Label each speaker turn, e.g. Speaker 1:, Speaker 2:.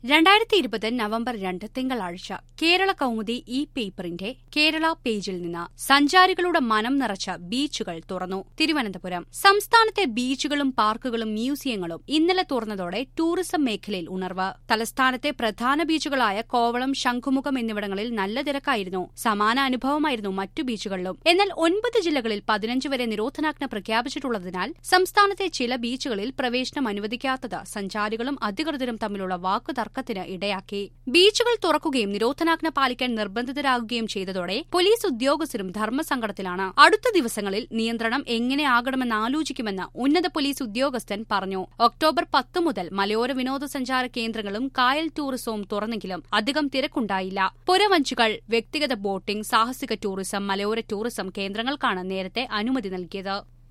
Speaker 1: രണ്ടായിരത്തി ഇരുപത് നവംബർ രണ്ട് തിങ്കളാഴ്ച കേരള കൗമുദി ഇ പേപ്പറിന്റെ കേരള പേജിൽ നിന്ന് സഞ്ചാരികളുടെ മനം നിറച്ച ബീച്ചുകൾ തുറന്നു തിരുവനന്തപുരം സംസ്ഥാനത്തെ ബീച്ചുകളും പാർക്കുകളും മ്യൂസിയങ്ങളും ഇന്നലെ തുറന്നതോടെ ടൂറിസം മേഖലയിൽ ഉണർവ് തലസ്ഥാനത്തെ പ്രധാന ബീച്ചുകളായ കോവളം ശംഖുമുഖം എന്നിവിടങ്ങളിൽ നല്ല തിരക്കായിരുന്നു സമാന അനുഭവമായിരുന്നു മറ്റു ബീച്ചുകളിലും എന്നാൽ ഒൻപത് ജില്ലകളിൽ പതിനഞ്ച് വരെ നിരോധനാജ്ഞ പ്രഖ്യാപിച്ചിട്ടുള്ളതിനാൽ സംസ്ഥാനത്തെ ചില ബീച്ചുകളിൽ പ്രവേശനം അനുവദിക്കാത്തത് സഞ്ചാരികളും അധികൃതരും തമ്മിലുള്ള വാക്കുതർക്കത്തിന് ഇടയാക്കി ബീച്ചുകൾ തുറക്കുകയും നിരോധനാജ്ഞ പാലിക്കാൻ നിർബന്ധിതരാകുകയും ചെയ്തതോടെ പോലീസ് ഉദ്യോഗസ്ഥരും ധർമ്മസങ്കടത്തിലാണ് അടുത്ത ദിവസങ്ങളിൽ നിയന്ത്രണം എങ്ങനെയാകണമെന്ന് ആലോചിക്കുമെന്ന് ഉന്നത പോലീസ് ഉദ്യോഗസ്ഥൻ പറഞ്ഞു ഒക്ടോബർ പത്ത് മുതൽ മലയോര വിനോദസഞ്ചാര കേന്ദ്രങ്ങളും കായൽ ടൂറിസവും തുറന്നെങ്കിലും അധികം തിരക്കുണ്ടായില്ല പുരവഞ്ചുകൾ വ്യക്തിഗത ബോട്ടിംഗ് സാഹസിക ടൂറിസം മലയോര ടൂറിസം കേന്ദ്രങ്ങൾക്കാണ് നേരത്തെ അനുമതി നൽകിയത്